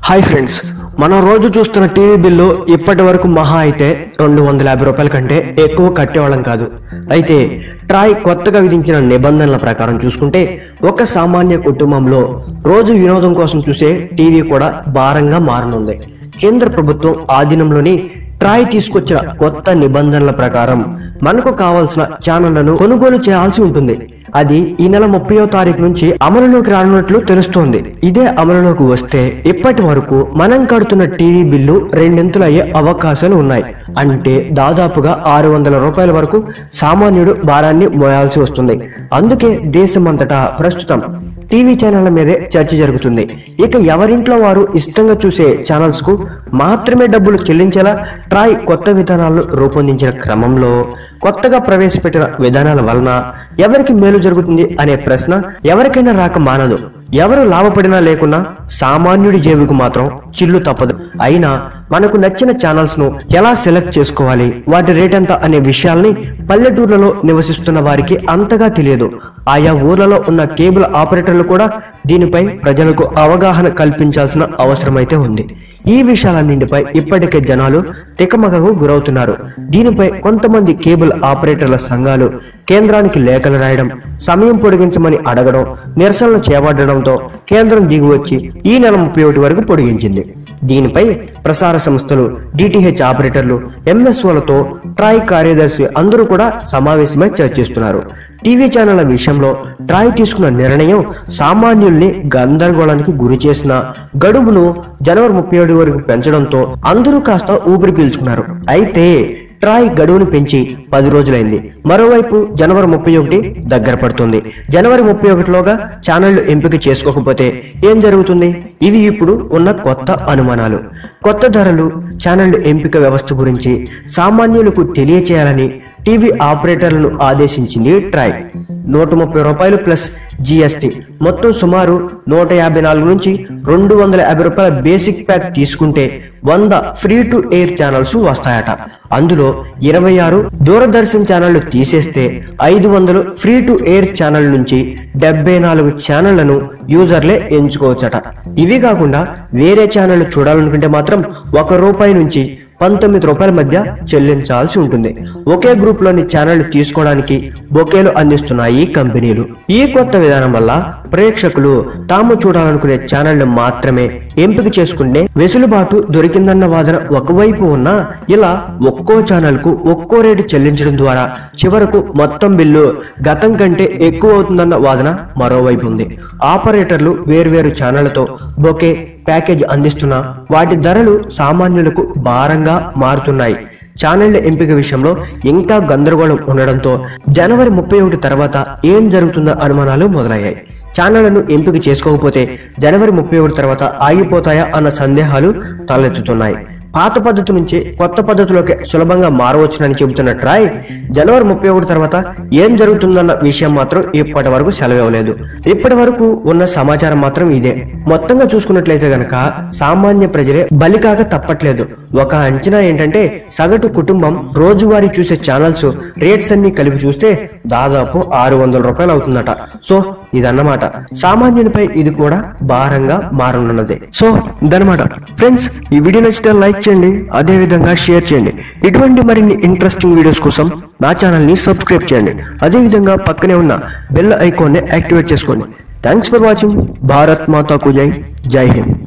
hi friends మనం రోజు చూస్తున్న టీవీ బిల్లు ఇప్పటి వరకు మహా అయితే రెండు వందల యాభై రూపాయల కంటే ఎక్కువ కట్టేవాళ్ళం కాదు అయితే ట్రాయ్ కొత్తగా విధించిన నిబంధనల ప్రకారం చూసుకుంటే ఒక సామాన్య కుటుంబంలో రోజు వినోదం కోసం చూసే టీవీ కూడా భారంగా మారనుంది కేంద్ర ప్రభుత్వం ఆధీనంలోని ట్రాయ్ తీసుకొచ్చిన కొత్త నిబంధనల ప్రకారం మనకు కావాల్సిన ఛానళ్లను కొనుగోలు చేయాల్సి ఉంటుంది అది ఈ నెల ముప్పయో తారీఖు నుంచి అమలులోకి రానున్నట్లు తెలుస్తోంది ఇదే అమలులోకి వస్తే ఇప్పటి వరకు మనం కడుతున్న టీవీ బిల్లు రెండింతలు అయ్యే అవకాశాలు ఉన్నాయి అంటే దాదాపుగా ఆరు వందల రూపాయల వరకు సామాన్యుడు భారాన్ని మోయాల్సి వస్తుంది అందుకే దేశమంతటా ప్రస్తుతం టీవీ ఛానళ్ల మీదే చర్చ జరుగుతుంది ఇక ఎవరింట్లో వారు ఇష్టంగా చూసే ఛానల్స్ కు మాత్రమే డబ్బులు చెల్లించేలా ట్రాయ్ కొత్త విధానాలను రూపొందించిన క్రమంలో కొత్తగా ప్రవేశపెట్టిన విధానాల వలన ఎవరికి మేలు జరుగుతుంది అనే ప్రశ్న ఎవరికైనా రాక మానదు ఎవరు లాభపడినా లేకున్నా సామాన్యుడి జేబుకు మాత్రం చిల్లు తప్పదు అయినా మనకు నచ్చిన ఛానల్స్ ను ఎలా సెలెక్ట్ చేసుకోవాలి వాటి రేట్ ఎంత అనే విషయాల్ని పల్లెటూర్లలో నివసిస్తున్న వారికి అంతగా తెలియదు ఆయా ఊర్లలో ఉన్న కేబుల్ ఆపరేటర్లు కూడా దీనిపై ప్రజలకు అవగాహన కల్పించాల్సిన అవసరమైతే ఉంది ఈ విషయాలన్నింటిపై ఇప్పటికే జనాలు తికమకకు గురవుతున్నారు దీనిపై కొంతమంది కేబుల్ ఆపరేటర్ల సంఘాలు కేంద్రానికి లేఖలు రాయడం సమయం పొడిగించమని అడగడం నిరసనలు చేపట్టడంతో కేంద్రం దిగువచ్చి ఈ నెల ముప్పై ఒకటి వరకు పొడిగించింది దీనిపై ప్రసార సంస్థలు డిటిహెచ్ ఆపరేటర్లు ఎంఎస్ఓలతో ట్రాయ్ కార్యదర్శి అందరూ కూడా సమావేశమై చర్చిస్తున్నారు టీవీ ఛానళ్ల విషయంలో ట్రాయ్ తీసుకున్న నిర్ణయం సామాన్యుల్ని గందరగోళానికి గురి చేసిన గడువును జనవరి ముప్పై ఏడు వరకు పెంచడంతో అందరూ కాస్త ఊపిరి పీల్చుకున్నారు అయితే ట్రాయ్ గడువును పెంచి పది రోజులైంది మరోవైపు జనవరి ముప్పై ఒకటి దగ్గర పడుతుంది జనవరి ముప్పై ఒకటిలోగా ఛానళ్లు ఎంపిక చేసుకోకపోతే ఏం జరుగుతుంది ఇవి ఇప్పుడు ఉన్న కొత్త అనుమానాలు కొత్త ధరలు ఛానళ్లు ఎంపిక వ్యవస్థ గురించి సామాన్యులకు తెలియచేయాలని టీవీ ఆపరేటర్లను ఆదేశించింది ట్రాయ్ నూట ముప్పై రూపాయలు ప్లస్ జిఎస్టి మొత్తం సుమారు నూట యాభై నాలుగు నుంచి రెండు వందల యాభై రూపాయల బేసిక్ ప్యాక్ తీసుకుంటే వంద ఫ్రీ టు ఎయిర్ ఛానల్స్ వస్తాయట అందులో ఇరవై ఆరు దూరదర్శన్ ఛానళ్లు తీసేస్తే ఐదు వందలు ఫ్రీ టు ఎయిర్ ఛానల్ నుంచి డెబ్బై నాలుగు ఛానళ్లను యూజర్లే ఎంచుకోవచ్చట ఇవి కాకుండా వేరే ఛానళ్లు చూడాలనుకుంటే మాత్రం ఒక రూపాయి నుంచి పంతొమ్మిది రూపాయల మధ్య చెల్లించాల్సి ఉంటుంది ఒకే గ్రూప్ లోని ఛానళ్లు తీసుకోవడానికి బొకేలు అందిస్తున్నాయి ఈ కంపెనీలు ఈ కొత్త విధానం వల్ల ప్రేక్షకులు తాము చూడాలనుకునే ఛానళ్లు మాత్రమే ఎంపిక చేసుకునే వెసులుబాటు దొరికిందన్న వాదన ఒకవైపు ఉన్నా ఇలా ఒక్కో ఛానల్ కు ఒక్కో రేటు చెల్లించడం ద్వారా చివరకు మొత్తం బిల్లు గతం కంటే ఎక్కువ అవుతుందన్న వాదన మరోవైపు ఉంది ఆపరేటర్లు వేర్వేరు ఛానళ్లతో బొకే ప్యాకేజ్ అందిస్తున్నా వాటి ధరలు సామాన్యులకు భారంగా మారుతున్నాయి ఛానళ్ల ఎంపిక విషయంలో ఇంకా గందరగోళం ఉండడంతో జనవరి ముప్పై ఒకటి తర్వాత ఏం జరుగుతుందో అనుమానాలు మొదలయ్యాయి ఛానళ్లను ఎంపిక చేసుకోకపోతే జనవరి ముప్పై ఒకటి తర్వాత ఆగిపోతాయా అన్న సందేహాలు తలెత్తుతున్నాయి పాత పద్ధతి నుంచి కొత్త పద్ధతిలోకి సులభంగా మారవచ్చునని చెబుతున్న ట్రాయ్ జనవరి ముప్పై ఒకటి తర్వాత ఏం జరుగుతుందన్న విషయం మాత్రం ఇప్పటి వరకు సెలవివ్వలేదు ఇప్పటి వరకు ఉన్న సమాచారం మాత్రం ఇదే మొత్తంగా చూసుకున్నట్లయితే గనక సామాన్య ప్రజలే బలికాక తప్పట్లేదు ఒక అంచనా ఏంటంటే సగటు కుటుంబం రోజువారీ చూసే ఛానల్స్ రేట్స్ అన్ని కలిపి చూస్తే దాదాపు ఆరు వందల రూపాయలు అవుతుందట సో ఇదన్నమాట సామాన్యునిపై ఇది కూడా భారంగా మారనున్నది సో ఇదన్నమాట ఫ్రెండ్స్ ఈ వీడియో నచ్చితే లైక్ చేయండి అదే విధంగా షేర్ చేయండి ఇటువంటి మరిన్ని ఇంట్రెస్టింగ్ వీడియోస్ కోసం నా ఛానల్ ని సబ్స్క్రైబ్ చేయండి అదే విధంగా పక్కనే ఉన్న బెల్ ఐకాన్ ని యాక్టివేట్ చేసుకోండి థ్యాంక్స్ ఫర్ వాచింగ్ భారత్ మాతాకు జై జై హింద్